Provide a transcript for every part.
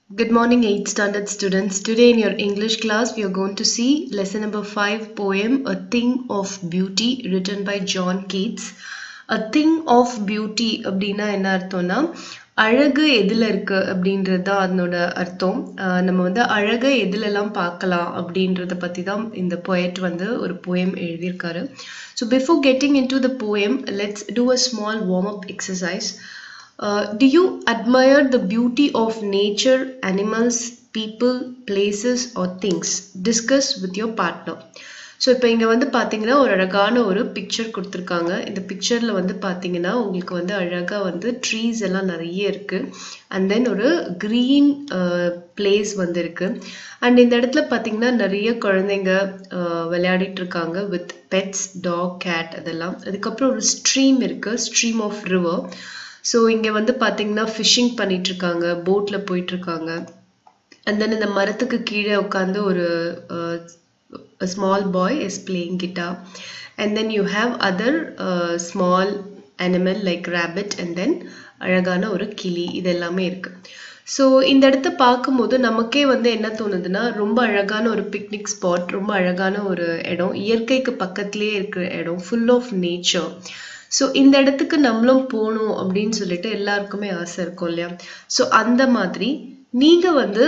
Good morning, 8th standard students. Today in your English class, we are going to see lesson number 5 poem A Thing of Beauty written by John Keats. A Thing of Beauty அப்படின்னா என்ன அர்த்தம்னா அழகு எதுல இருக்கு அப்படின்றது தான் அதனோட அர்த்தம் அஹ் நம்ம வந்து அழகை எதுலெல்லாம் பார்க்கலாம் அப்படின்றத பத்தி தான் இந்த poet வந்து ஒரு poem எழுதியிருக்காரு so before getting into the poem let's do a small warm up exercise Uh, do you admire the beauty of nature, animals, people, places, or things? Discuss with your partner. So இப்போ இங்கே வந்து பார்த்தீங்கன்னா ஒரு அழகான ஒரு picture கொடுத்துருக்காங்க இந்த பிக்சரில் வந்து பார்த்தீங்கன்னா உங்களுக்கு வந்து அழகாக வந்து ட்ரீஸ் எல்லாம் நிறைய இருக்குது அண்ட் தென் ஒரு க்ரீன் பிளேஸ் வந்து இருக்கு அண்ட் இந்த இடத்துல பார்த்தீங்கன்னா நிறைய குழந்தைங்க uh, விளையாடிட்டு இருக்காங்க வித் பெட்ஸ் டாக் கேட் அதெல்லாம் அதுக்கப்புறம் ஒரு ஸ்ட்ரீம் இருக்குது ஸ்ட்ரீம் ஆஃப் ரிவர் ஸோ இங்கே வந்து பார்த்தீங்கன்னா ஃபிஷிங் பண்ணிட்டு இருக்காங்க போட்டில் போயிட்டு இருக்காங்க அண்ட் தென் இந்த மரத்துக்கு கீழே உட்காந்து ஒரு small boy is playing guitar and then you have other small animal like rabbit and then அழகான ஒரு கிளி இது எல்லாமே இருக்கு ஸோ இந்த இடத்த பார்க்கும்போது நமக்கே வந்து என்ன தோணுதுன்னா ரொம்ப அழகான ஒரு பிக்னிக் ஸ்பாட் ரொம்ப அழகான ஒரு இடம் இயற்கைக்கு பக்கத்துலேயே இருக்கிற இடம் ஃபுல் ஆஃப் நேச்சர் ஸோ இந்த இடத்துக்கு நம்மளும் போகணும் அப்படின்னு சொல்லிட்டு எல்லாருக்குமே ஆசை இருக்கும் இல்லையா ஸோ அந்த மாதிரி நீங்க வந்து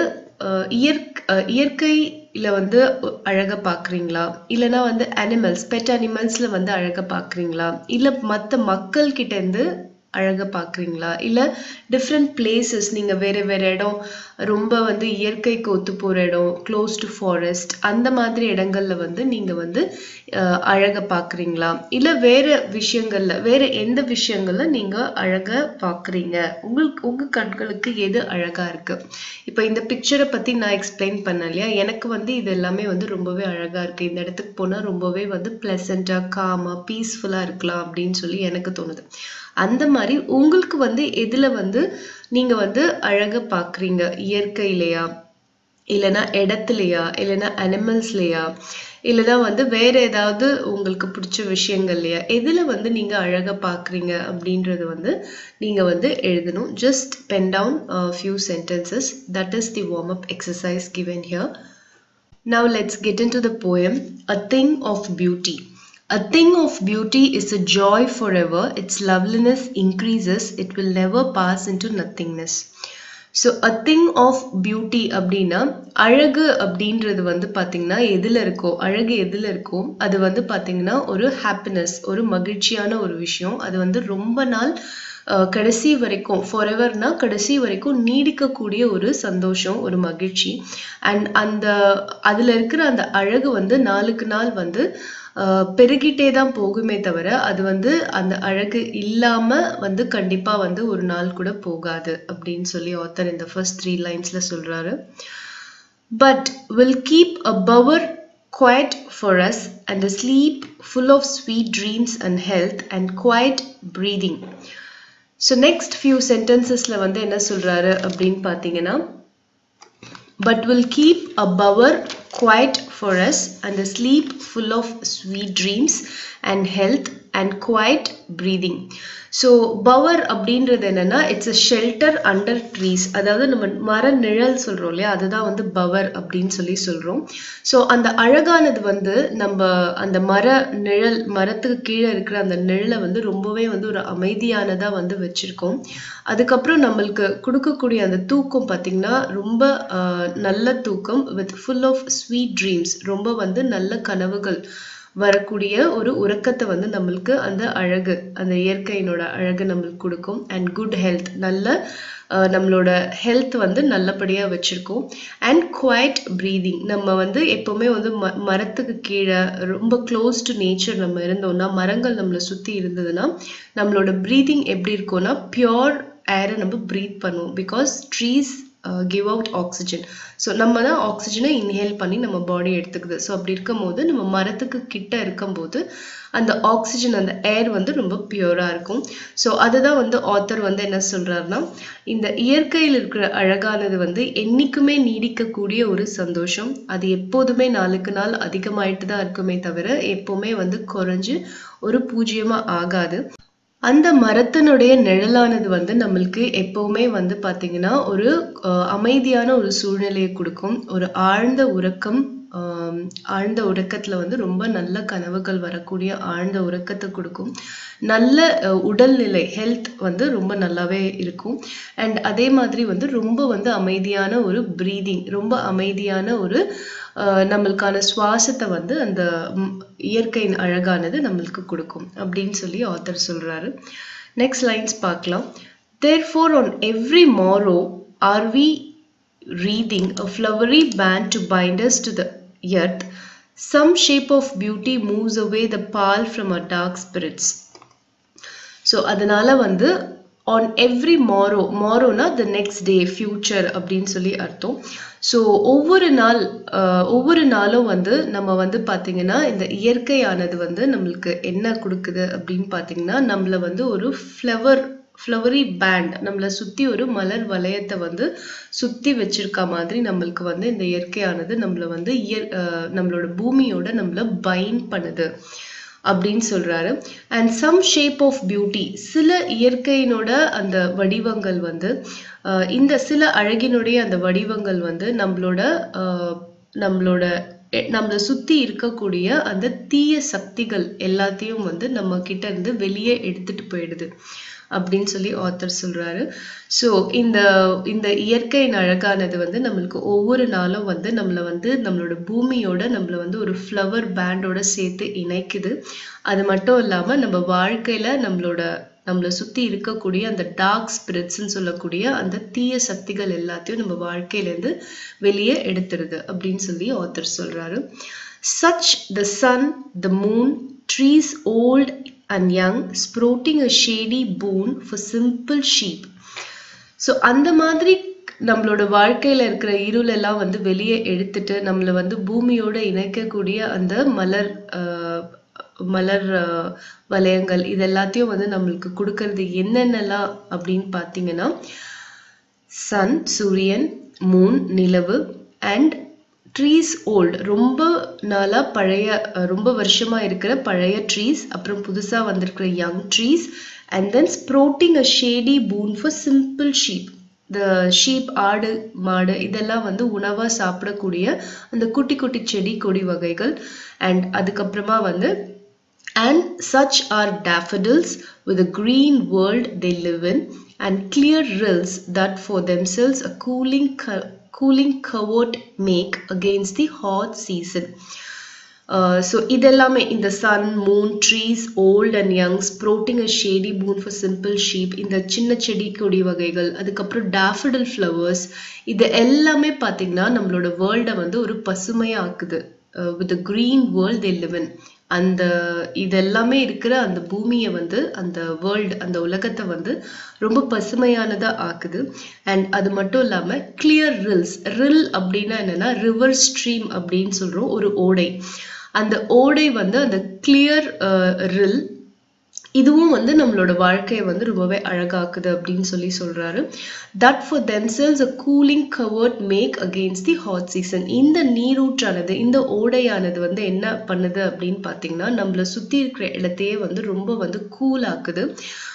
இயற்கை இயற்கையில வந்து அழகை பார்க்குறீங்களா இல்லைன்னா வந்து அனிமல்ஸ் பெட் அனிமல்ஸ்ல வந்து அழகை பார்க்குறீங்களா இல்லை மற்ற மக்கள் கிட்ட இருந்து அழகை பார்க்குறீங்களா இல்லை டிஃப்ரெண்ட் பிளேசஸ் நீங்கள் வேறு வேறு இடம் ரொம்ப வந்து இயற்கைக்கு ஒத்து போகிற இடம் க்ளோஸ் டு ஃபாரஸ்ட் அந்த மாதிரி இடங்கள்ல வந்து நீங்கள் வந்து அழகை பார்க்குறீங்களா இல்லை வேறு விஷயங்கள்ல வேறு எந்த விஷயங்கள்ல நீங்கள் அழகை பார்க்குறீங்க உங்களுக்கு உங்கள் கண்களுக்கு எது அழகாக இருக்கு இப்போ இந்த பிக்சரை பற்றி நான் எக்ஸ்பிளைன் பண்ணேன் இல்லையா எனக்கு வந்து இது எல்லாமே வந்து ரொம்பவே அழகாக இருக்குது இந்த இடத்துக்கு போனால் ரொம்பவே வந்து ப்ளசண்ட்டாக காமாக பீஸ்ஃபுல்லாக இருக்கலாம் அப்படின்னு சொல்லி எனக்கு தோணுது அந்த மாதிரி உங்களுக்கு வந்து எதுல வந்து நீங்க வந்து அழக பாக்குறீங்க இயற்கையிலையா இல்லைன்னா இடத்துலையா இல்லைன்னா அனிமல்ஸ்லையா இல்லைன்னா வந்து வேற ஏதாவது உங்களுக்கு பிடிச்ச விஷயங்கள்லையா எதுல வந்து நீங்க அழகா பாக்குறீங்க அப்படின்றது வந்து நீங்க வந்து எழுதணும் just pen down few sentences that is the warm up exercise given here Now let's get into the poem A Thing of Beauty. A thing of beauty is a joy forever. Its loveliness increases. It will never pass into nothingness. So a thing of beauty அப்படின்னா அழகு அப்படின்றது வந்து பார்த்தீங்கன்னா எதில் இருக்கோ அழகு எதில் இருக்கோ அது வந்து பார்த்தீங்கன்னா ஒரு ஹாப்பினஸ் ஒரு மகிழ்ச்சியான ஒரு விஷயம் அது வந்து ரொம்ப நாள் கடைசி வரைக்கும் ஃபாரெவர்னா கடைசி வரைக்கும் நீடிக்கக்கூடிய ஒரு சந்தோஷம் ஒரு மகிழ்ச்சி அண்ட் அந்த அதில் இருக்கிற அந்த அழகு வந்து நாளுக்கு நாள் வந்து பெருகிட்டே தான் போகுமே தவிர அது வந்து அந்த அழகு இல்லாம வந்து கண்டிப்பா வந்து ஒரு நாள் கூட போகாது அப்படின்னு சொல்லி ஆத்தர் இந்த ஃபர்ஸ்ட் த்ரீ லைன்ஸ்ல சொல்றாரு but will keep a bower quiet for us and a sleep full of sweet dreams and health and quiet breathing so next few சென்டென்சஸ்ல வந்து என்ன சொல்றாரு அப்படின்னு பார்த்தீங்கன்னா but will keep a bower quiet for us and a sleep full of sweet dreams and health and quiet breathing so bower அப்படின்றது என்னன்னா it's a shelter under trees அதாவது நம்ம மர நிழல் சொல்றோம் இல்லையா அதுதான் வந்து பவர் அப்படின்னு சொல்லி சொல்றோம் ஸோ அந்த அழகானது வந்து நம்ம அந்த மர நிழல் மரத்துக்கு கீழே இருக்கிற அந்த நிழலை வந்து ரொம்பவே வந்து ஒரு அமைதியானதா வந்து வச்சிருக்கோம் அதுக்கப்புறம் நம்மளுக்கு கொடுக்கக்கூடிய அந்த தூக்கம் பார்த்தீங்கன்னா ரொம்ப நல்ல தூக்கம் with full of sweet dreams ரொம்ப வந்து நல்ல கனவுகள் வரக்கூடிய ஒரு உறக்கத்தை வந்து நம்மளுக்கு அந்த அழகு அந்த இயற்கையினோட அழகு நம்மளுக்கு கொடுக்கும் அண்ட் குட் ஹெல்த் நல்ல நம்மளோட ஹெல்த் வந்து நல்லபடியாக வச்சுருக்கோம் அண்ட் குவைட் ப்ரீதிங் நம்ம வந்து எப்போவுமே வந்து ம மரத்துக்கு கீழே ரொம்ப க்ளோஸ் டு நேச்சர் நம்ம இருந்தோம்னா மரங்கள் நம்மளை சுற்றி இருந்ததுன்னா நம்மளோட ப்ரீதிங் எப்படி இருக்கும்னா பியோர் ஏரை நம்ம ப்ரீத் பண்ணுவோம் because trees give out oxygen so நம்ம தான் ஆக்சிஜனை இன்ஹேல் பண்ணி நம்ம பாடி எடுத்துக்குது ஸோ அப்படி இருக்கும்போது நம்ம மரத்துக்கு கிட்ட இருக்கும்போது அந்த ஆக்சிஜன் அந்த ஏர் வந்து ரொம்ப பியூராக இருக்கும் ஸோ அதுதான் வந்து ஆத்தர் வந்து என்ன சொல்றாருன்னா இந்த இயற்கையில் இருக்கிற அழகானது வந்து என்னைக்குமே நீடிக்கக்கூடிய ஒரு சந்தோஷம் அது எப்போதுமே நாளுக்கு நாள் அதிகமாயிட்டு தான் இருக்குமே தவிர எப்பவுமே வந்து குறைஞ்சு ஒரு பூஜ்ஜியமா ஆகாது அந்த மரத்தினுடைய நிழலானது வந்து நம்மளுக்கு எப்பவுமே வந்து பாத்தீங்கன்னா ஒரு அஹ், அமைதியான ஒரு சூழ்நிலையை கொடுக்கும் ஒரு ஆழ்ந்த உறக்கம் ஆம், ஆழ்ந்த உறக்கத்துல வந்து ரொம்ப நல்ல கனவுகள் வரக்கூடிய ஆழ்ந்த உறக்கத்தை கொடுக்கும் நல்ல அஹ், உடல்நிலை ஹெல்த் வந்து ரொம்ப நல்லாவே இருக்கும் அண்ட் அதே மாதிரி வந்து ரொம்ப வந்து அமைதியான ஒரு ப்ரீதிங் ரொம்ப அமைதியான ஒரு அஹ், நம்மளுக்கான சுவாசத்தை வந்து அந்த ம், இயற்கையின் அழகானது நம்மளுக்கு கொடுக்கும் அப்படின்னு சொல்லி ஆத்தர் சொல்றாரு நெக்ஸ்ட் லைன்ஸ் பார்க்கலாம் therefore on every morrow are we wreathing a flowery band to bind us to the earth some shape of beauty moves away the pall from our dark spirits so அதனால வந்து on every morrow மாரோனா the next day future அப்படின்னு சொல்லி அர்த்தம் so ஒவ்வொரு நாள் ஆஹ், ஒவ்வொரு நாளும் வந்து நம்ம வந்து பார்த்தீங்கன்னா இந்த இயற்கையானது வந்து நம்மளுக்கு என்ன கொடுக்குது அப்படின்னு பார்த்தீங்கன்னா நம்மள வந்து ஒரு ஃப்ளவர் ஃப்ளவரி பேண்ட் நம்மளை சுற்றி ஒரு மலர் வளையத்தை வந்து சுற்றி வச்சிருக்க மாதிரி நம்மளுக்கு வந்து இந்த இயற்கையானது நம்மளை வந்து இயற் ஆஹ், நம்மளோட பூமியோட நம்மளை பைண்ட் பண்ணுது அப்படின்னு சொல்றாரு and some shape of beauty சில இயற்கையினோட அந்த வடிவங்கள் வந்து அஹ், இந்த சில அழகினுடைய அந்த வடிவங்கள் வந்து நம்மளோட அஹ், நம்மளோட எ- நம்மளை சுத்தி இருக்கக்கூடிய அந்த தீய சக்திகள் எல்லாத்தையும் வந்து நம்ம கிட்ட இருந்து வெளியே எடுத்துட்டு போயிடுது அப்படின்னு சொல்லி ஆத்தர் சொல்றாரு ஸோ இந்த இந்த இயற்கையின் அழகானது வந்து நம்மளுக்கு ஒவ்வொரு நாளும் வந்து நம்மளை வந்து நம்மளோட பூமியோட நம்மளை வந்து ஒரு ஃப்ளவர் பேண்டோட சேர்த்து இணைக்குது அது மட்டும் இல்லாம நம்ம வாழ்க்கையில நம்மளோட நம்மளை சுத்தி இருக்கக்கூடிய அந்த டார்க் ஸ்பிரிட்ஸ்ன்னு சொல்லக்கூடிய அந்த தீய சக்திகள் எல்லாத்தையும் நம்ம வாழ்க்கையில இருந்து வெளியே எடுத்துருது அப்படின்னு சொல்லி ஆத்தர் சொல்றாரு such the sun the moon trees old and young sprouting a shady boon for simple sheep so அந்த மாதிரி நம்மளோட வாழ்க்கையில இருக்கிற இருள் எல்லாம் வந்து வெளியே எடுத்துட்டு நம்மளை வந்து பூமியோட இணைக்கக்கூடிய அந்த மலர் ஆஹ், மலர் ஆஹ், வளையங்கள் இது எல்லாத்தையும் வந்து நம்மளுக்கு கொடுக்கறது என்னென்னலாம் அப்படின்னு பார்த்தீங்கன்னா சன் சூரியன் மூன் நிலவு அண்ட் ட்ரீஸ் ஓல்டு ரொம்ப நாளா பழைய அஹ், ரொம்ப வருஷமா இருக்கிற பழைய ட்ரீஸ் அப்புறம் புதுசா வந்திருக்கிற young trees and then sprouting a shady boon for simple sheep the sheep ஆடு மாடு இதெல்லாம் வந்து உணவா சாப்பிடக்கூடிய அந்த குட்டி குட்டி செடி கொடி வகைகள் அண்ட் அதுக்கப்புறமா வந்து and such are daffodils with a green world they live in and clear rills that for themselves a cooling co- cooling covert make against the hot season so இதெல்லாமே இந்த sun moon trees old and young sprouting a shady boon for simple sheep இந்த சின்ன செடி கொடி வகைகள் அதுக்கப்புறம் டேஃபடில் flowers இது எல்லாமே பார்த்தீங்கன்னா நம்மளோட வேர்ல்டை வந்து ஒரு பசுமையாக்குது with green world they live in அந்த இது எல்லாமே இருக்கிற அந்த பூமியை வந்து அந்த வேர்ல்டு அந்த உலகத்தை வந்து ரொம்ப பசுமையானதா ஆக்குது அண்ட் அது மட்டும் இல்லாம கிளியர் ரில்ஸ் ரில் அப்படின்னா என்னன்னா ரிவர் ஸ்ட்ரீம் அப்படின்னு சொல்றோம் ஒரு ஓடை அந்த ஓடை வந்து அந்த கிளியர் ரில் இதுவும் வந்து நம்மளோட வாழ்க்கையை வந்து ரொம்பவே அழகாக்குது அப்படின்னு சொல்லி சொல்றாரு that for themselves a cooling covert make against the hot season இந்த நீரூற்றானது இந்த ஓடையானது வந்து என்ன பண்ணுது அப்படின்னு பார்த்தீங்கன்னா நம்மள சுத்தி இருக்கிற இடத்தையே வந்து ரொம்ப வந்து கூல் ஆக்குது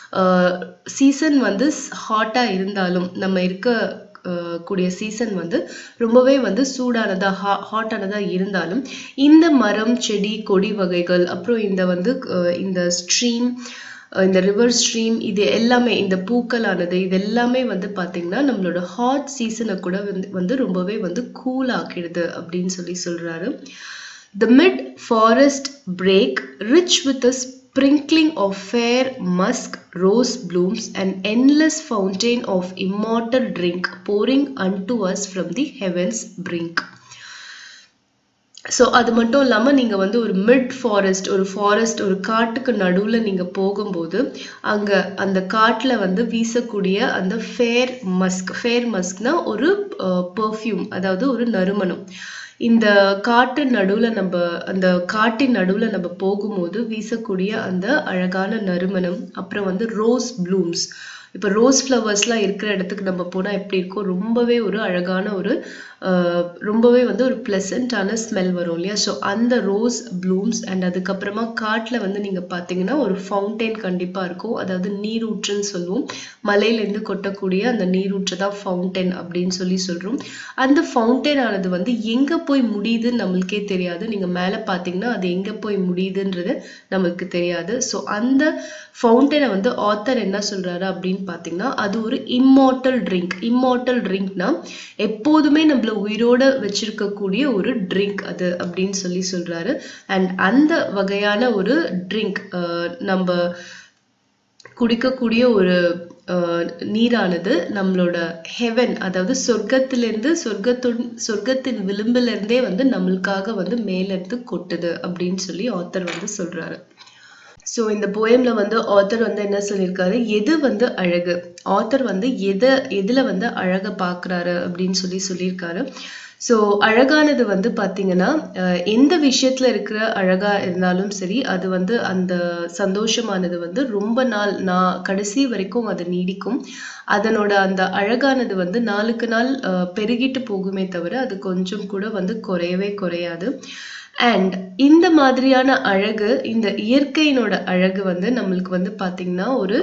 சீசன் வந்து ஹாட்டா இருந்தாலும் நம்ம இருக்க அஹ் கூடிய சீசன் வந்து ரொம்பவே வந்து சூடானதா ஹா ஹாட்டானதா இருந்தாலும் இந்த மரம் செடி கொடி வகைகள் அப்புறம் இந்த வந்து அஹ் இந்த ஸ்ட்ரீம் இந்த ரிவர் ஸ்ட்ரீம் இது எல்லாமே இந்த பூக்களானது இது எல்லாமே வந்து பாத்தீங்கன்னா நம்மளோட ஹாட் சீசனை கூட வந்து வந்து ரொம்பவே வந்து கூல் ஆக்கிடுது அப்படின்னு சொல்லி சொல்றாரு The mid forest break, rich with a sprinkling of fair musk rose blooms, an endless fountain of immortal drink pouring unto us from the heavens brink. So அது மட்டும் இல்லாமல் நீங்கள் வந்து ஒரு மிட் ஃபாரஸ்ட் ஒரு ஃபாரஸ்ட் ஒரு காட்டுக்கு நடுவில் நீங்கள் போகும்போது அங்கே அந்த காட்டில் வந்து வீசக்கூடிய அந்த ஃபேர் மஸ்க் ஃபேர் மஸ்க்னா ஒரு பெர்ஃப்யூம் அதாவது ஒரு நறுமணம் இந்த காட்டு நடுவில் நம்ம அந்த காட்டின் நடுவில் நம்ம போகும்போது வீசக்கூடிய அந்த அழகான நறுமணம் அப்புறம் வந்து ரோஸ் ப்ளூம்ஸ் இப்போ ரோஸ் ஃப்ளவர்ஸ்லாம் இருக்கிற இடத்துக்கு நம்ம போனால் எப்படி இருக்கும் ரொம்பவே ஒரு அழகான ஒரு ஆஹ், ரொம்பவே வந்து ஒரு ப்ளசண்ட்டான ஸ்மெல் வரும் இல்லையா ஸோ அந்த ரோஸ் ப்ளூம்ஸ் அண்ட் அதுக்கப்புறமா காட்டில் வந்து நீங்கள் பார்த்தீங்கன்னா ஒரு ஃபவுண்டெயின் கண்டிப்பாக இருக்கும் அதாவது நீரூற்றுன்னு சொல்லுவோம் மலையிலேருந்து கொட்டக்கூடிய அந்த நீரூற்று தான் ஃபவுண்டெயின் அப்படின்னு சொல்லி சொல்கிறோம் அந்த ஃபவுண்டெயின் ஆனது வந்து எங்கே போய் முடியுதுன்னு நம்மளுக்கே தெரியாது நீங்கள் மேலே பார்த்தீங்கன்னா அது எங்கே போய் முடியுதுன்றது நம்மளுக்கு தெரியாது ஸோ அந்த ஃபவுண்டனை வந்து ஆத்தர் என்ன சொல்றாரு அப்படின்னு பார்த்தீங்கன்னா அது ஒரு இம்மார்ட்டல் ட்ரிங்க் இம்மார்ட்டல் ட்ரிங்க்னா எப்போதுமே நம்மள உயிரோட வச்சிருக்கக்கூடிய ஒரு ட்ரிங்க் அது அப்படின்னு சொல்லி சொல்றாரு அண்ட் அந்த வகையான ஒரு ட்ரிங்க் நம்ம குடிக்கக்கூடிய ஒரு அஹ், நீரானது நம்மளோட ஹெவன் அதாவது சொர்க்கத்திலிருந்து சொர்க்கத்துடன் சொர்க்கத்தின் விளிம்புல இருந்தே வந்து நம்மளுக்காக வந்து மேலிருந்து கொட்டுது அப்படின்னு சொல்லி ஆத்தர் வந்து சொல்றாரு ஸோ இந்த போயம்ல வந்து ஆத்தர் வந்து என்ன சொல்லியிருக்காரு எது வந்து அழகு ஆத்தர் வந்து எதை எதுல வந்து அழகை பார்க்கறாரு அப்படின்னு சொல்லி சொல்லியிருக்காரு ஸோ அழகானது வந்து பாத்தீங்கன்னா அஹ், எந்த விஷயத்துல இருக்கிற அழகா இருந்தாலும் சரி அது வந்து அந்த சந்தோஷமானது வந்து ரொம்ப நாள் நான் கடைசி வரைக்கும் அது நீடிக்கும் அதனோட அந்த அழகானது வந்து நாளுக்கு நாள் அஹ், பெருகிட்டு போகுமே தவிர அது கொஞ்சம் கூட வந்து குறையவே குறையாது அண்ட் இந்த மாதிரியான அழகு இந்த இயற்கையினோட அழகு வந்து நம்மளுக்கு வந்து பாத்தீங்கன்னா ஒரு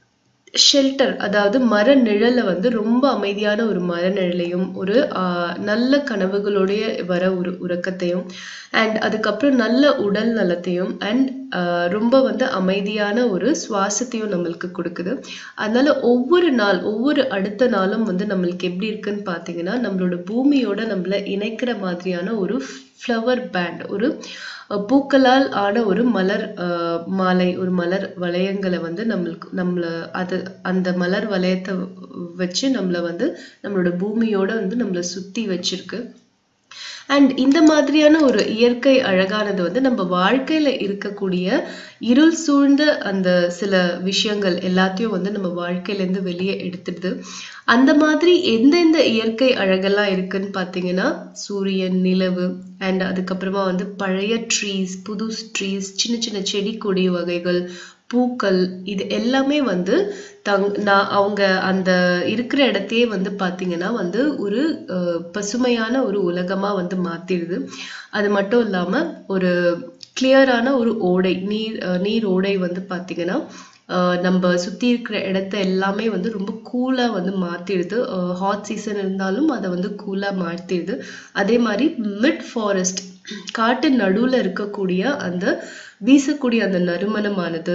ஷெல்டர் அதாவது மர நிழல்ல வந்து ரொம்ப அமைதியான ஒரு மர நிழலையும் ஒரு ஆஹ், நல்ல கனவுகளோடைய வர ஒரு உறக்கத்தையும் அண்ட் அதுக்கப்புறம் நல்ல உடல் நலத்தையும் அண்ட் ரொம்ப வந்து அமைதியான ஒரு சுவாசத்தையும் நம்மளுக்கு கொடுக்குது அதனால ஒவ்வொரு நாள் ஒவ்வொரு அடுத்த நாளும் வந்து நம்மளுக்கு எப்படி இருக்குன்னு பார்த்தீங்கன்னா நம்மளோட பூமியோட நம்மள இணைக்கிற மாதிரியான ஒரு ஃப்ளவர் பேண்ட் ஒரு அஹ், பூக்களால் ஆன ஒரு மலர் அஹ், மாலை ஒரு மலர் வளையங்களை வந்து நம்மளுக்கு நம்மள அது அந்த மலர் வளையத்தை வச்சு நம்மள வந்து நம்மளோட பூமியோட வந்து நம்மள சுத்தி வச்சிருக்கு அண்ட் இந்த மாதிரியான ஒரு இயற்கை அழகானது வந்து நம்ம வாழ்க்கையில இருக்கக்கூடிய இருள் சூழ்ந்த அந்த சில விஷயங்கள் எல்லாத்தையும் வந்து நம்ம வாழ்க்கையில இருந்து வெளியே எடுத்துடுது அந்த மாதிரி எந்தெந்த இயற்கை அழகெல்லாம் இருக்குன்னு பார்த்தீங்கன்னா சூரியன் நிலவு அண்ட் அதுக்கப்புறமா வந்து பழைய ட்ரீஸ் புது ட்ரீஸ் சின்ன சின்ன செடி கொடி வகைகள் பூக்கள் இது எல்லாமே வந்து தங் நான் அவங்க அந்த இருக்கிற இடத்தையே வந்து பாத்தீங்கன்னா வந்து ஒரு அஹ், பசுமையான ஒரு உலகமா வந்து மாத்திடுது அது மட்டும் இல்லாம ஒரு கிளியரான ஒரு ஓடை நீர் அஹ், நீர் ஓடை வந்து பாத்தீங்கன்னா அஹ், நம்ம சுத்தி இருக்கிற இடத்த எல்லாமே வந்து ரொம்ப கூலா வந்து மாத்திடுது ஹாட் சீசன் இருந்தாலும் அதை வந்து கூலா மாத்திடுது அதே மாதிரி மிட் ஃபாரஸ்ட் காட்டு நடுவுல இருக்கக்கூடிய அந்த வீசக்கூடிய அந்த நறுமணமானது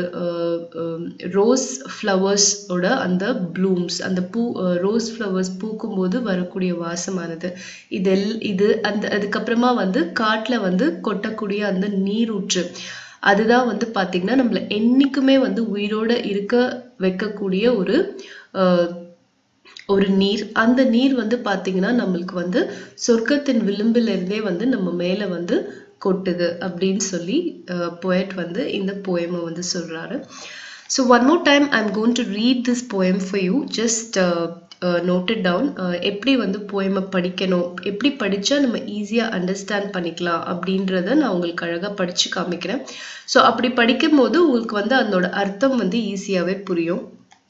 ரோஸ் ஃப்ளவர்ஸோட அந்த ப்ளூம்ஸ் அந்த பூ ரோஸ் ஃப்ளவர்ஸ் பூக்கும்போது வரக்கூடிய வாசமானது இதெல் இது அந்த அதுக்கப்புறமா வந்து காட்டுல வந்து கொட்டக்கூடிய அந்த நீரூற்று அதுதான் வந்து பாத்தீங்கன்னா நம்மள என்னைக்குமே வந்து உயிரோட இருக்க வைக்கக்கூடிய ஒரு அஹ், ஒரு நீர் அந்த நீர் வந்து பாத்தீங்கன்னா நம்மளுக்கு வந்து சொர்க்கத்தின் விளிம்பில இருந்தே வந்து நம்ம மேல வந்து கொட்டுது அப்படின்னு சொல்லி போயட் வந்து இந்த போயமை வந்து சொல்றாரு so one more time I am going to read this poem for you just noted down எப்படி வந்து போயமை படிக்கணும் எப்படி படிச்சா நம்ம ஈஸியாக அண்டர்ஸ்டாண்ட் பண்ணிக்கலாம் அப்படின்றத நான் உங்களுக்கு அழகாக படிச்சு காமிக்கிறேன் ஸோ அப்படி படிக்கும் போது உங்களுக்கு வந்து அதனோட அர்த்தம் வந்து ஈஸியாகவே புரியும்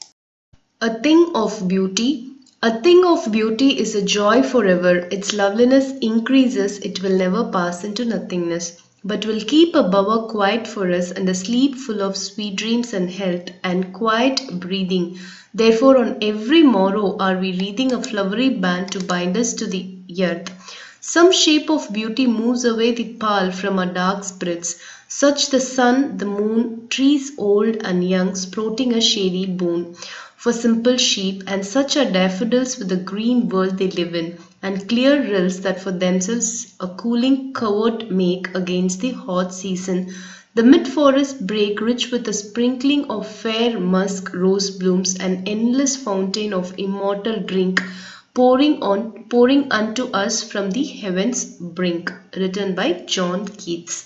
A thing of beauty. A thing of beauty is a joy forever. Its loveliness increases, it will never pass into nothingness, but will keep a bower quiet for us and a sleep full of sweet dreams and health and quiet breathing. Therefore, on every morrow are we wreathing a flowery band to bind us to the earth. Some shape of beauty moves away the pall from our dark spirits, such the sun, the moon, trees old and young, sporting a shady boon for simple sheep, and such are daffodils with the green world they live in, and clear rills that for themselves a cooling covert make against the hot season. The mid forest brake rich with a sprinkling of fair musk rose blooms, an endless fountain of immortal drink, pouring on pouring unto us from the heavens brink. Written by John Keats.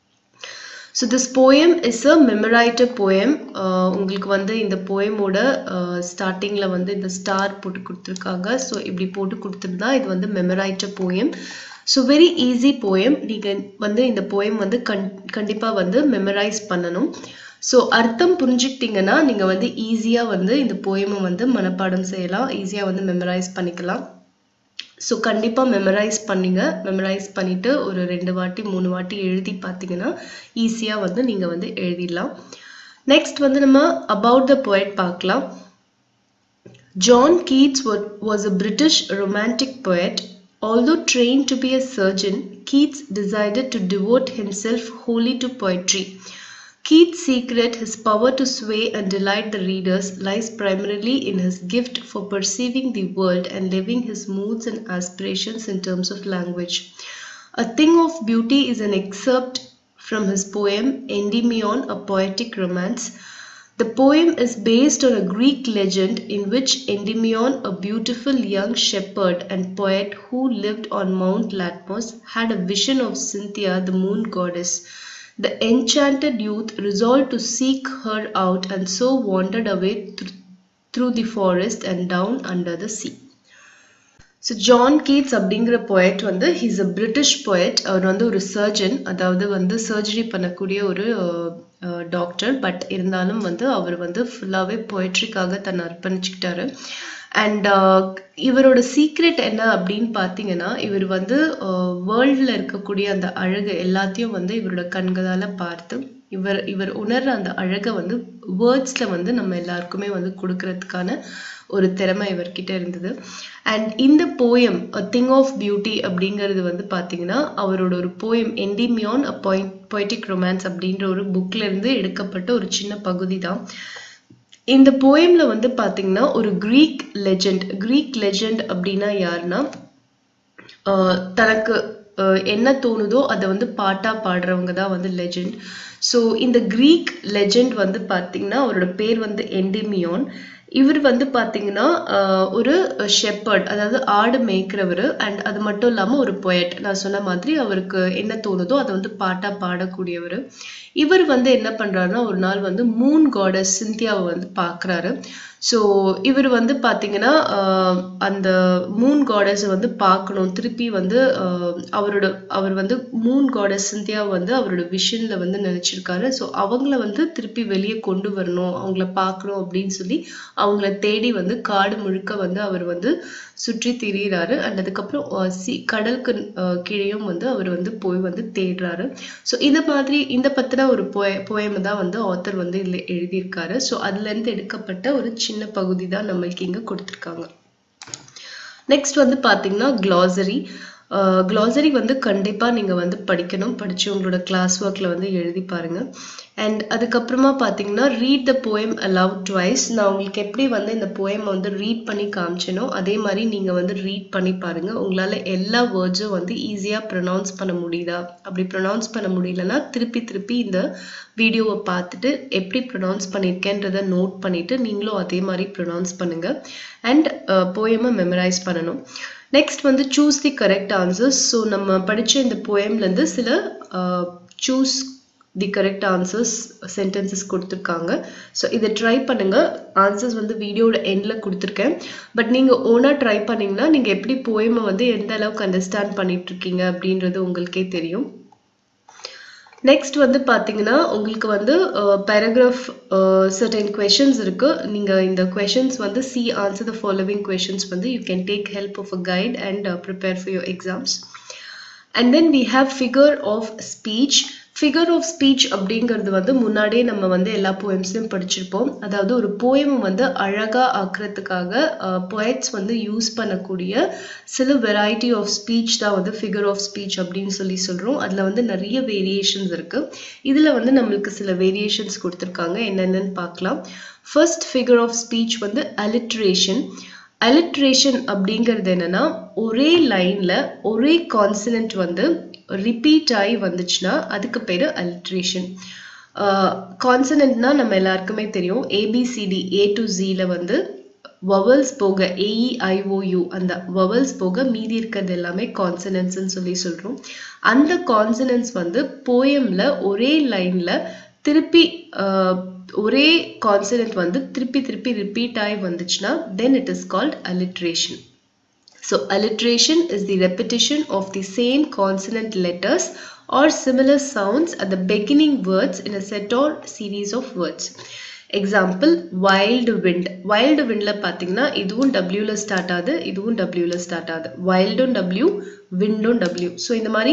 So this poem is a memoriter poem உங்களுக்கு வந்து இந்த போயமோட ஸ்டார்டிங்கில் வந்து இந்த star போட்டு கொடுத்துருக்காங்க so இப்படி போட்டு கொடுத்துருந்தா இது வந்து memoriter poem so very easy poem நீங்கள் வந்து இந்த போயம் வந்து கண் கண்டிப்பாக வந்து மெமரைஸ் பண்ணணும் ஸோ அர்த்தம் புரிஞ்சுக்கிட்டீங்கன்னா நீங்கள் வந்து ஈஸியாக வந்து இந்த போயமை வந்து மனப்பாடம் செய்யலாம் ஈஸியாக வந்து மெமரைஸ் பண்ணிக்கலாம் ஸோ கண்டிப்பாக மெமரைஸ் பண்ணுங்க மெமரைஸ் பண்ணிவிட்டு ஒரு ரெண்டு வாட்டி மூணு வாட்டி எழுதி பார்த்தீங்கன்னா ஈஸியாக வந்து நீங்கள் வந்து எழுதிடலாம் நெக்ஸ்ட் வந்து நம்ம அபவுட் த poet பார்க்கலாம் John Keats wa- was a British romantic poet. Although trained to be a surgeon, Keats decided to devote himself wholly to poetry. Keats' secret, his power to sway and delight the readers, lies primarily in his gift for perceiving the world and living his moods and aspirations in terms of language. A Thing of Beauty is an excerpt from his poem Endymion, a poetic romance. The poem is based on a Greek legend in which Endymion, a beautiful young shepherd and poet who lived on Mount Latmos, had a vision of Cynthia, the moon goddess. The enchanted youth resolved to seek her out and so wandered away thr- through the forest and down under the sea. So John Keats அப்படிங்கிற poet வந்து he's a British poet அவர் வந்து ஒரு surgeon அதாவது வந்து surgery பண்ணக்கூடிய ஒரு doctor but இருந்தாலும் வந்து அவர் வந்து ஃபுல்லாகவே பொயட்ரிக்காக தன்னை அர்ப்பணிச்சுக்கிட்டாரு அண்ட் இவரோட சீக்ரெட் என்ன அப்படின்னு பார்த்தீங்கன்னா இவர் வந்து வேர்ல்டில் இருக்கக்கூடிய அந்த அழகு எல்லாத்தையும் வந்து இவரோட கண்களால் பார்த்து இவர் இவர் உணர்ற அந்த அழகை வந்து வேர்ட்ஸில் வந்து நம்ம எல்லாருக்குமே வந்து கொடுக்கறதுக்கான ஒரு திறமை இவர்கிட்ட இருந்தது அண்ட் இந்த poem a thing of beauty அப்படிங்கிறது வந்து பார்த்தீங்கன்னா அவரோட ஒரு poem Endymion a point poetic romance அப்படின்ற ஒரு புக்ல இருந்து எடுக்கப்பட்ட ஒரு சின்ன பகுதி தான் இந்த போயம்ல வந்து பாத்தீங்கன்னா ஒரு கிரீக் லெஜெண்ட் கிரீக் லெஜெண்ட் அப்படின்னா யாருன்னா ஆஹ் தனக்கு ஆஹ் என்ன தோணுதோ அதை வந்து பாட்டா பாடுறவங்க தான் வந்து லெஜெண்ட் ஸோ இந்த கிரீக் லெஜெண்ட் வந்து பாத்தீங்கன்னா அவரோட பேர் வந்து என்டிமியான் இவர் வந்து பாத்தீங்கன்னா ஆஹ் ஒரு ஷெப்பர்ட் அதாவது ஆடு மேய்க்கிறவர் அண்ட் அது மட்டும் இல்லாம ஒரு பொயட் நான் சொன்ன மாதிரி அவருக்கு என்ன தோணுதோ அதை வந்து பாட்டா பாடக்கூடியவர் இவர் வந்து என்ன பண்றாருன்னா ஒரு நாள் வந்து மூன் காடஸ் சிந்தியாவை வந்து பார்க்கறாரு ஸோ இவர் வந்து பாத்தீங்கன்னா ஆஹ் அந்த மூன் காடஸை வந்து பார்க்கணும் திருப்பி வந்து ஆஹ் அவரோட அவர் வந்து மூன் காடஸ் சிந்தியாவை வந்து அவரோட விஷன்ல வந்து நினைச்சிருக்காரு ஸோ அவங்கள வந்து திருப்பி வெளியே கொண்டு வரணும் அவங்கள பார்க்கணும் அப்படின்னு சொல்லி அவங்கள தேடி வந்து காடு முழுக்க வந்து அவர் வந்து சுற்றி திரியிறாரு அண்ட் அதுக்கப்புறம் அஹ் சி கடலுக்கு அஹ் கீழேயும் வந்து அவர் வந்து போய் வந்து தேடுறாரு ஸோ இந்த மாதிரி இந்த பத்தின ஒரு போய போயம் தான் வந்து ஆத்தர் வந்து இதுல எழுதியிருக்காரு ஸோ அதுல இருந்து எடுக்கப்பட்ட ஒரு சின்ன பகுதி தான் நம்மளுக்கு இங்க கொடுத்துருக்காங்க நெக்ஸ்ட் வந்து பாத்தீங்கன்னா glossary glossary வந்து கண்டிப்பா நீங்க வந்து படிக்கணும் படிச்சு உங்களோட கிளாஸ் ஒர்க்ல வந்து எழுதி பாருங்க அண்ட் அதுக்கப்புறமா பாத்தீங்கன்னா read the poem aloud twice நான் உங்களுக்கு எப்படி வந்து இந்த poem வந்து ரீட் பண்ணி காமிச்சேனோ அதே மாதிரி நீங்க வந்து ரீட் பண்ணி பாருங்க உங்களால எல்லா வேர்ட்ஸும் வந்து ஈஸியா ப்ரொனவுன்ஸ் பண்ண முடியுதா அப்படி ப்ரொனவுன்ஸ் பண்ண முடியலன்னா திருப்பி திருப்பி இந்த வீடியோவை பார்த்துட்டு எப்படி ப்ரொனவுன்ஸ் பண்ணியிருக்கேன்றதை நோட் பண்ணிட்டு நீங்களும் அதே மாதிரி ப்ரொனவுன்ஸ் பண்ணுங்க அண்ட் போயமை மெமரைஸ் பண்ணணும் நெக்ஸ்ட் வந்து choose the correct answers so நம்ம படிச்ச இந்த போயம்லேருந்து சில choose the correct answers sentences கொடுத்துருக்காங்க ஸோ இதை ட்ரை பண்ணுங்க ஆன்சர்ஸ் வந்து வீடியோட எண்டில் கொடுத்துருக்கேன் பட் நீங்கள் ஓனாக ட்ரை பண்ணீங்கன்னா நீங்கள் எப்படி போயமை வந்து எந்த அளவுக்கு அண்டர்ஸ்டாண்ட் பண்ணிட்டு இருக்கீங்க அப்படின்றது உங்களுக்கே தெரியும் நெக்ஸ்ட் வந்து பார்த்தீங்கன்னா உங்களுக்கு வந்து பேராகிராஃப் சர்டன் கொஷின்ஸ் இருக்கு நீங்க இந்த கொஷின்ஸ் வந்து C answer the following questions வந்து you can take help of a guide and prepare for your exams and then we have figure of speech figure of speech அப்படிங்கிறது வந்து முன்னாடியே நம்ம வந்து எல்லா போயம்ஸ்லையும் படிச்சிருப்போம் அதாவது ஒரு போயம் வந்து அழகா ஆக்குறதுக்காக போயட்ஸ் வந்து யூஸ் பண்ணக்கூடிய சில வெரைட்டி ஆஃப் ஸ்பீச் தான் வந்து ஃபிகர் ஆஃப் ஸ்பீச் அப்படின்னு சொல்லி சொல்றோம் அதுல வந்து நிறைய வேரியேஷன்ஸ் இருக்கு இதுல வந்து நம்மளுக்கு சில வேரியேஷன்ஸ் கொடுத்துருக்காங்க என்னென்னு பார்க்கலாம் ஃபர்ஸ்ட் ஃபிகர் ஆஃப் ஸ்பீச் வந்து அலிட்ரேஷன் அலிட்ரேஷன் அப்படிங்கிறது என்னன்னா ஒரே லைன்ல ஒரே கான்சனன்ட் வந்து ரிப்பீட் ஆகி வந்துச்சுன்னா அதுக்கு பேரு அலிட்ரேஷன் கான்சனன்ட்னா நம்ம எல்லாருக்குமே தெரியும் ஏபிசிடி ஏ டு ஜில வந்து வவல்ஸ் போக ஏஇஐஓயு அந்த வவல்ஸ் போக மீதி இருக்கிறது எல்லாமே கான்சனன்ட்ஸ்னு சொல்லி சொல்றோம் அந்த கான்சனன்ட்ஸ் வந்து போயம்ல ஒரே லைன்ல திருப்பி ஒரே கான்சனன்ட் வந்து திருப்பி திருப்பி ரிப்பீட் ஆகி வந்துச்சுன்னா then it is called alliteration So alliteration is the repetition of the same consonant letters or similar sounds at the beginning words in a set or series of words. Example wild wind wild விண்ட்ல பார்த்தீங்கன்னா இதுவும் டபிள்யூல start ஆகுது இதுவும் டபிள்யூல start ஆகுது வைல்டும் W விண்டும் டபிள்யூ ஸோ இந்த மாதிரி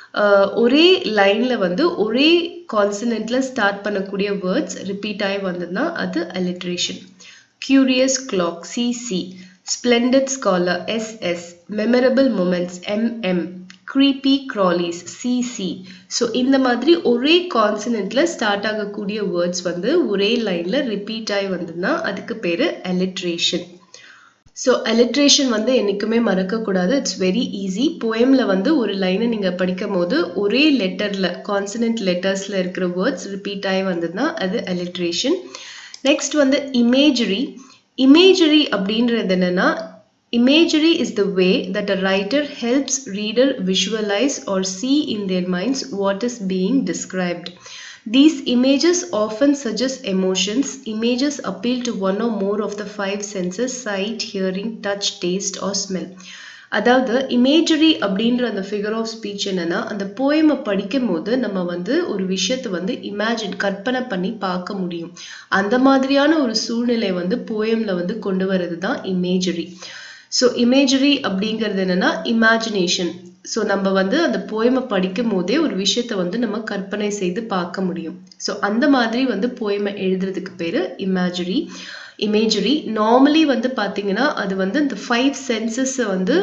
ஒரே லைன்ல வந்து ஒரே கான்சனென்ட்ல ஸ்டார்ட் பண்ணக்கூடிய வேர்ட்ஸ் ரிப்பீட் ஆகி வந்ததுன்னா அது alliteration curious clock C C splendid scholar S S memorable moments M M creepy crawlies C C so இந்த மாதிரி ஒரே கான்சனென்ட்ல ஸ்டார்ட் ஆகக்கூடிய வேர்ட்ஸ் வந்து ஒரே லைன்ல ரிப்பீட் ஆகி வந்ததுன்னா அதுக்கு பேரு அலிட்ரேஷன் ஸோ அலிட்ரேஷன் வந்து என்றைக்குமே மறக்கக்கூடாது இட்ஸ் வெரி ஈஸி போயம்ல வந்து ஒரு லைனை நீங்கள் படிக்கும் போது ஒரே லெட்டரில் கான்சனன்ட் லெட்டர்ஸில் இருக்கிற வேர்ட்ஸ் ரிப்பீட் ஆகி வந்ததுன்னா அது அலிட்ரேஷன் நெக்ஸ்ட் வந்து இமேஜரி இமேஜரி அப்படின்றது என்னன்னா Imagery is the way that a writer helps reader visualize or see in their minds what is being described. These images often suggest emotions. Images appeal to one or more of the five senses sight, hearing, touch, taste, or smell. அதாவது imagery அப்படின்ற அந்த figure of speech என்னன்னா அந்த போயமை படிக்கும் போது நம்ம வந்து ஒரு விஷயத்தை வந்து இமேஜின் கற்பனை பண்ணி பார்க்க முடியும் அந்த மாதிரியான ஒரு சூழ்நிலை வந்து போயம்ல வந்து கொண்டு வர்றது தான் இமேஜரி ஸோ இமேஜரி அப்படிங்கிறது என்னன்னா இமேஜினேஷன் ஸோ நம்ம வந்து அந்த போயமை படிக்கும் போதே ஒரு விஷயத்த வந்து நம்ம கற்பனை செய்து பார்க்க முடியும் ஸோ அந்த மாதிரி வந்து போயமை எழுதுறதுக்கு பேரு இமேஜரி இமேஜரி நார்மலி வந்து பார்த்தீங்கன்னா அது வந்து இந்த ஃபைவ் சென்சஸை வந்து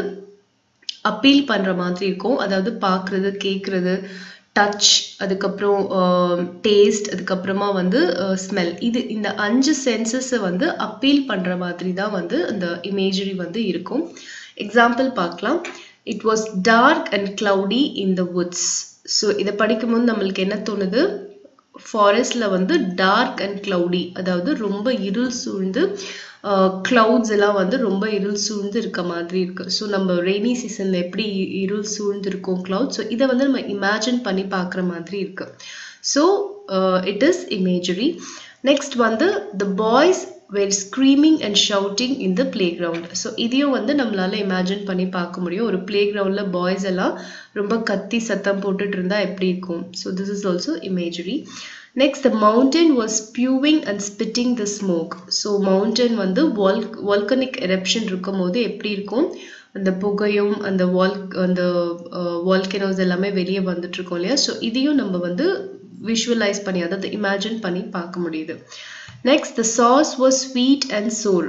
அப்பீல் பண்ற மாதிரி இருக்கும் அதாவது பார்க்கறது கேட்கறது டச் அதுக்கப்புறம் டேஸ்ட் அதுக்கப்புறமா வந்து ஸ்மெல் இது இந்த அஞ்சு சென்சஸை வந்து அப்பீல் பண்ணுற மாதிரி தான் வந்து அந்த இமேஜரி வந்து இருக்கும் எக்ஸாம்பிள் பார்க்கலாம் it was dark and cloudy in the woods so இதை படிக்கும்போது நம்மளுக்கு என்ன தோணுது ஃபாரஸ்ட்ல வந்து டார்க் அண்ட் கிளவுடி அதாவது ரொம்ப இருள் சூழ்ந்து கிளவுட்ஸ் எல்லாம் வந்து ரொம்ப இருள் சூழ்ந்து இருக்க மாதிரி இருக்கு ஸோ நம்ம ரெய்னி சீசன்ல எப்படி இருள் சூழ்ந்து இருக்கும் கிளவுட் ஸோ இதை வந்து நம்ம இமேஜின் பண்ணி பார்க்குற மாதிரி இருக்கு so it is imagery next வந்து the boys were screaming and shouting in the playground so இதையும் வந்து நம்மளால இமேஜின் பண்ணி பார்க்க முடியும் ஒரு பிளே கிரவுண்டில் பாய்ஸ் எல்லாம் ரொம்ப கத்தி சத்தம் போட்டுட்டு இருந்தா எப்படி இருக்கும் so this is also imagery next the mountain was spewing and spitting the smoke so mountain வந்து வால் வால்கனிக் எரப்ஷன் இருக்கும் போது எப்படி இருக்கும் அந்த புகையும் அந்த வால் அந்த வால்கனோஸ் எல்லாமே வெளியே வந்துட்டு இருக்கோம் இல்லையா ஸோ இதையும் நம்ம வந்து விஷுவலைஸ் பண்ணி அதாவது இமேஜின் பண்ணி பார்க்க முடியுது next the sauce was sweet and sour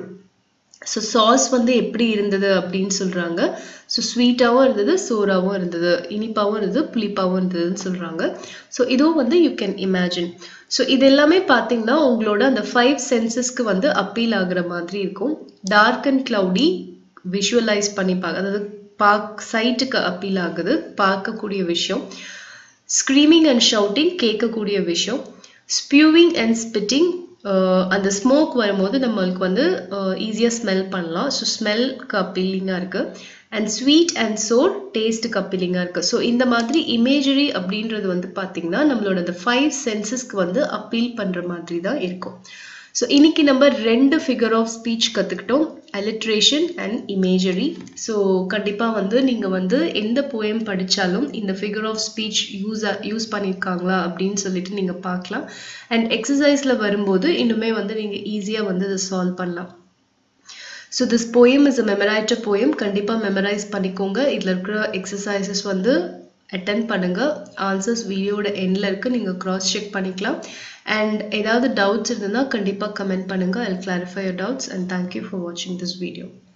so sauce வந்து எப்படி இருந்தது அப்படின்னு சொல்றாங்க ஸோ ஸ்வீட்டாகவும் இருந்தது சோறாகவும் இருந்தது இனிப்பாகவும் இருந்தது புளிப்பாகவும் இருந்ததுன்னு சொல்றாங்க ஸோ இதுவும் வந்து யூ கேன் இமேஜின் ஸோ இது எல்லாமே பார்த்தீங்கன்னா உங்களோட அந்த ஃபைவ் சென்சஸ்க்கு வந்து அப்பீல் ஆகுற மாதிரி இருக்கும் டார்க் அண்ட் கிளவுடி விஷுவலைஸ் பண்ணி பார்க்க அதாவது பார்க் சைட்டுக்கு அப்பீல் ஆகுது பார்க்கக்கூடிய விஷயம் ஸ்க்ரீமிங் அண்ட் ஷவுட்டிங் கேட்கக்கூடிய விஷயம் ஸ்பியூவிங் அண்ட் ஸ்பிட்டிங் அந்த ஸ்மோக் வரும்போது நம்மளுக்கு வந்து ஈஸியாக ஸ்மெல் பண்ணலாம் ஸோ ஸ்மெல்க்கு அப்பீலிங்காக இருக்குது அண்ட் ஸ்வீட் அண்ட் சோர் டேஸ்ட்டுக்கு அப்பீலிங்காக இருக்குது ஸோ இந்த மாதிரி இமேஜரி அப்படின்றது வந்து பார்த்திங்கன்னா நம்மளோட அந்த ஃபைவ் சென்சஸ்க்கு வந்து அப்பீல் பண்ணுற மாதிரி தான் இருக்கும் ஸோ இன்னைக்கு நம்ம ரெண்டு ஃபிகர் ஆஃப் ஸ்பீச் கற்றுக்கிட்டோம் அலிட்ரேஷன் அண்ட் இமேஜரி ஸோ கண்டிப்பாக வந்து நீங்கள் வந்து எந்த போயம் படித்தாலும் இந்த figure of speech use use பண்ணியிருக்காங்களா அப்படின்னு சொல்லிட்டு நீங்கள் பார்க்கலாம் அண்ட் எக்ஸசைஸில் வரும்போது இன்னுமே வந்து நீங்கள் ஈஸியாக வந்து அதை சால்வ் பண்ணலாம் so this poem is a memoriter poem கண்டிப்பாக மெமரைஸ் பண்ணிக்கோங்க இதில் இருக்கிற எக்ஸசைசஸ் வந்து அட்டன் பண்ணுங்க ஆன்சர்ஸ் வீடியோட எண்டில் இருக்குது நீங்கள் க்ராஸ் செக் பண்ணிக்கலாம் அண்ட் ஏதாவது டவுட்ஸ் இருந்ததுன்னா கண்டிப்பாக கமெண்ட் பண்ணுங்கள் I clarify your doubts and thank you for வாட்சிங் திஸ் வீடியோ